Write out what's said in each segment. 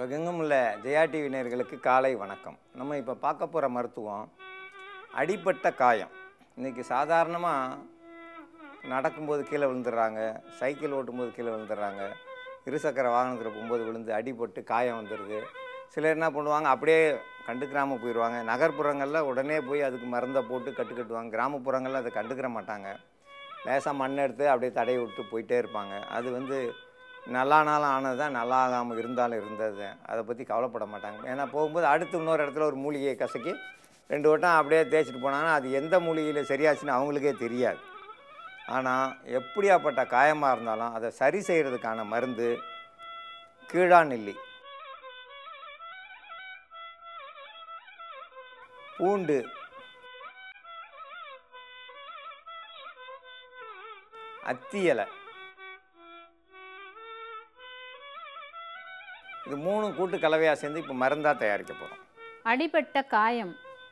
உலகெங்கும் உள்ள ஜெயா டிவி நேயர்களுக்கு காலை வணக்கம் நம்ம இப்போ பார்க்க போகிற மருத்துவம் அடிபட்ட காயம் இன்றைக்கி சாதாரணமாக நடக்கும்போது கீழே விழுந்துடுறாங்க சைக்கிள் ஓட்டும்போது கீழே விழுந்துடுறாங்க இருசக்கர வாகனத்தில் போகும்போது விழுந்து அடிபட்டு காயம் வந்துடுது சிலர் என்ன பண்ணுவாங்க அப்படியே கண்டுக்கிறாமல் போயிடுவாங்க நகர்ப்புறங்களில் உடனே போய் அதுக்கு மருந்தை போட்டு கட்டு கட்டுவாங்க கிராமப்புறங்களில் அதை கண்டுக்கிற மாட்டாங்க லேசாக மண் எடுத்து அப்படியே தடவி விட்டு போயிட்டே இருப்பாங்க அது வந்து நல்லா நாளும் ஆனது தான் நல்லா ஆகாமல் இருந்தாலும் இருந்தது தான். அதை பற்றி கவலைப்பட மாட்டாங்க ஏன்னா போகும்போது அடுத்து இன்னொரு இடத்துல ஒரு மூலிகையை கசக்கி ரெண்டு வட்டம் அப்படியே தேய்ச்சிட்டு போனாங்கன்னா அது எந்த மூலிகையில் சரியாச்சுன்னு அவங்களுக்கே தெரியாது ஆனால் எப்படியாப்பட்ட காயமாக இருந்தாலும் அதை சரி செய்கிறதுக்கான மருந்து கீழா நெல்லி பூண்டு அத்தி இலை இது மூணும் கூட்டு கலவையாக சேர்ந்து இப்போ மருந்தாக தயாரிக்க போகிறோம் அடிபட்ட காயம்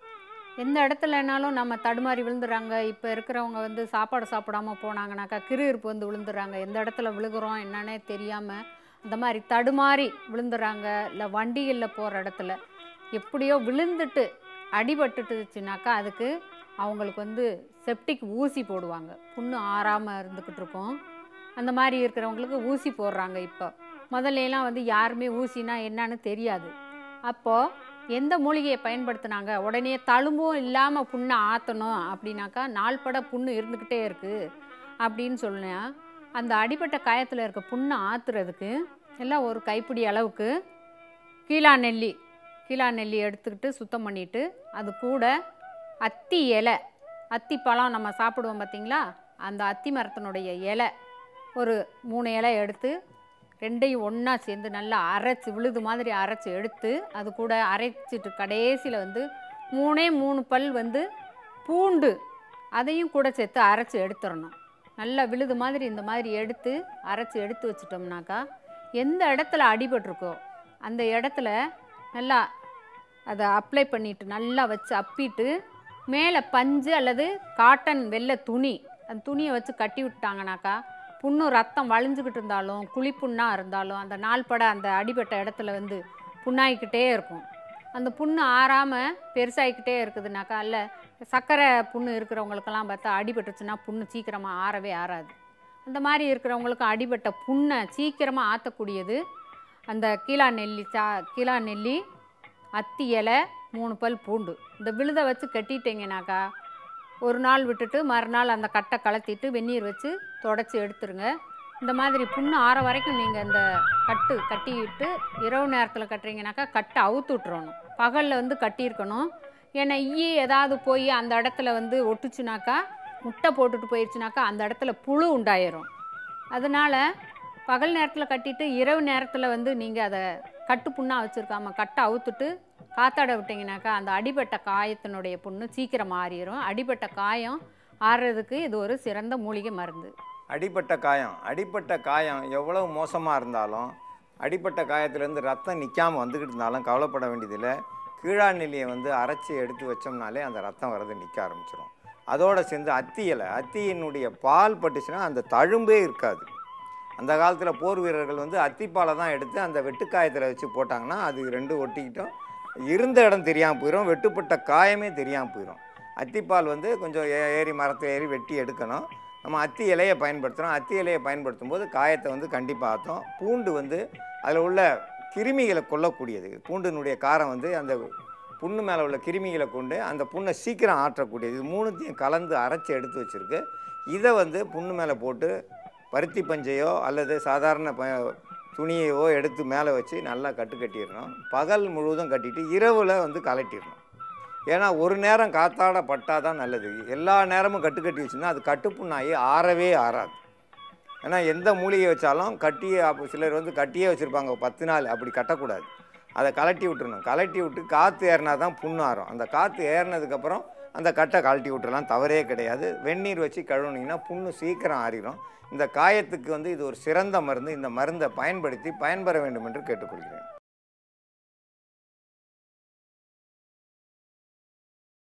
எந்த இடத்துலனாலும் நம்ம தடுமாறி விழுந்துடுறாங்க இப்போ இருக்கிறவங்க வந்து சாப்பாடு சாப்பிடாம போனாங்கனாக்கா கிருகிருப்பு வந்து விழுந்துடுறாங்க எந்த இடத்துல விழுகிறோம் என்னன்னே தெரியாமல் அந்த மாதிரி தடுமாறி விழுந்துடுறாங்க இல்லை வண்டிகளில் போகிற இடத்துல எப்படியோ விழுந்துட்டு அடிபட்டுட்டுச்சுனாக்கா அதுக்கு அவங்களுக்கு வந்து செப்டிக் ஊசி போடுவாங்க புண்ணு ஆறாமல் இருந்துக்கிட்டு இருக்கும் அந்த மாதிரி இருக்கிறவங்களுக்கு ஊசி போடுறாங்க இப்போ முதல்ல வந்து யாருமே ஊசினா என்னன்னு தெரியாது அப்போது எந்த மூலிகையை பயன்படுத்தினாங்க உடனே தழும்பும் இல்லாமல் புண்ணை ஆற்றணும் அப்படின்னாக்கா நாள்பட புண்ணு இருந்துக்கிட்டே இருக்குது அப்படின்னு சொன்னேன் அந்த அடிபட்ட காயத்தில் இருக்க புண்ணை ஆற்றுறதுக்கு எல்லாம் ஒரு கைப்பிடி அளவுக்கு கீழா நெல்லி கீழா நெல்லி எடுத்துக்கிட்டு சுத்தம் பண்ணிவிட்டு அது கூட அத்தி இலை அத்தி பழம் நம்ம சாப்பிடுவோம் பார்த்தீங்களா அந்த அத்தி மரத்தினுடைய இலை ஒரு மூணு இலை எடுத்து ரெண்டையும் ஒன்றா சேர்ந்து நல்லா அரைச்சி விழுது மாதிரி அரைச்சி எடுத்து அது கூட அரைச்சிட்டு கடைசியில் வந்து மூணே மூணு பல் வந்து பூண்டு அதையும் கூட சேர்த்து அரைச்சி எடுத்துடணும் நல்லா விழுது மாதிரி இந்த மாதிரி எடுத்து அரைச்சி எடுத்து வச்சிட்டோம்னாக்கா எந்த இடத்துல அடிபட்டிருக்கோ அந்த இடத்துல நல்லா அதை அப்ளை பண்ணிட்டு நல்லா வச்சு அப்பிட்டு மேலே பஞ்சு அல்லது காட்டன் வெள்ளை துணி அந்த துணியை வச்சு கட்டி விட்டாங்கனாக்கா புண்ணு ரத்தம் வழிஞ்சுக்கிட்டு இருந்தாலும் குழிப்புண்ணாக இருந்தாலும் அந்த நாள்பட அந்த அடிபட்ட இடத்துல வந்து புண்ணாகிக்கிட்டே இருக்கும் அந்த புண்ணு ஆறாமல் பெருசாகிக்கிட்டே இருக்குதுனாக்கா இல்லை சர்க்கரை புண்ணு இருக்கிறவங்களுக்கெல்லாம் பார்த்தா அடிபட்டுச்சுன்னா புண்ணு சீக்கிரமாக ஆறவே ஆறாது அந்த மாதிரி இருக்கிறவங்களுக்கு அடிபட்ட புண்ணை சீக்கிரமாக ஆற்றக்கூடியது அந்த கீழா நெல்லி சா கீழா நெல்லி அத்தி இலை மூணு பல் பூண்டு இந்த விழுதை வச்சு கட்டிட்டீங்கனாக்கா ஒரு நாள் விட்டுட்டு மறுநாள் அந்த கட்டை கலத்திட்டு வெந்நீர் வச்சு தொடச்சி எடுத்துருங்க இந்த மாதிரி புண்ணு ஆற வரைக்கும் நீங்கள் இந்த கட்டு கட்டிவிட்டு இரவு நேரத்தில் கட்டுறீங்கனாக்கா கட்டை அவுத்து விட்றணும் பகலில் வந்து கட்டியிருக்கணும் ஏன்னா ஈ ஏதாவது போய் அந்த இடத்துல வந்து ஒட்டுச்சுனாக்கா முட்டை போட்டுட்டு போயிடுச்சுனாக்கா அந்த இடத்துல புழு உண்டாயிரும் அதனால் பகல் நேரத்தில் கட்டிட்டு இரவு நேரத்தில் வந்து நீங்கள் அதை கட்டு புண்ணாக வச்சுருக்காம கட்டை அவுத்துட்டு காத்தாட விட்டிங்கனாக்கா அந்த அடிபட்ட காயத்தினுடைய புண்ணு சீக்கிரம் ஆறிடும் அடிபட்ட காயம் ஆறுறதுக்கு இது ஒரு சிறந்த மூலிகை மருந்து அடிப்பட்ட காயம் அடிப்பட்ட காயம் எவ்வளவு மோசமாக இருந்தாலும் அடிப்பட்ட காயத்துலேருந்து ரத்தம் நிற்காமல் வந்துக்கிட்டு இருந்தாலும் கவலைப்பட வேண்டியதில்லை கீழா நெல்லியை வந்து அரைச்சி எடுத்து வச்சோம்னாலே அந்த ரத்தம் வர்றது நிற்க ஆரம்பிச்சிடும் அதோட சேர்ந்து அத்தி இலை அத்தியினுடைய பால் பட்டுச்சுன்னா அந்த தழும்பே இருக்காது அந்த காலத்தில் போர் வீரர்கள் வந்து அத்திப்பாலை தான் எடுத்து அந்த வெட்டுக்காயத்தில் வச்சு போட்டாங்கன்னா அது ரெண்டும் ஒட்டிக்கிட்டோம் இருந்த இடம் தெரியாமல் போயிடும் வெட்டுப்பட்ட காயமே தெரியாமல் போயிடும் அத்திப்பால் வந்து கொஞ்சம் ஏ- ஏறி மரத்தை ஏறி வெட்டி எடுக்கணும் நம்ம அத்தி இலையை பயன்படுத்துகிறோம் அத்தி இலையை பயன்படுத்தும் போது காயத்தை வந்து கண்டிப்பாக ஆற்றும் பூண்டு வந்து அதில் உள்ள கிருமிகளை கொல்லக்கூடியது பூண்டினுடைய காரம் வந்து அந்த புண்ணு மேலே உள்ள கிருமிகளை கொண்டு அந்த புண்ணை சீக்கிரம் ஆற்றக்கூடியது இது மூணுத்தையும் கலந்து அரைச்சி எடுத்து வச்சுருக்கு இதை வந்து புண்ணு மேலே போட்டு பருத்தி பஞ்சையோ அல்லது சாதாரண ப துணியையோ எடுத்து மேலே வச்சு நல்லா கட்டு கட்டிடணும் பகல் முழுவதும் கட்டிட்டு இரவில் வந்து கலட்டிடணும் ஏன்னா ஒரு நேரம் காத்தாட பட்டால் தான் நல்லது எல்லா நேரமும் கட்டு கட்டி வச்சுருந்தா அது கட்டுப்புண்ணாகி ஆறவே ஆறாது ஏன்னா எந்த மூலிகை வச்சாலும் கட்டி அப்போ சிலர் வந்து கட்டியே வச்சுருப்பாங்க பத்து நாள் அப்படி கட்டக்கூடாது அதை கலட்டி விட்டுறணும் கலட்டி விட்டு காற்று ஏறினா தான் புண்ணு ஆறும் அந்த காற்று ஏறினதுக்கப்புறம் அந்த கட்டை கழட்டி விட்டுறலாம் தவறே கிடையாது வெந்நீர் வச்சு கழுவுனீங்கன்னா புண்ணு சீக்கிரம் ஆறிடும் இந்த காயத்துக்கு வந்து இது ஒரு சிறந்த மருந்து இந்த மருந்தை பயன்படுத்தி பயன்பெற வேண்டும் என்று கேட்டுக்கொள்கிறேன்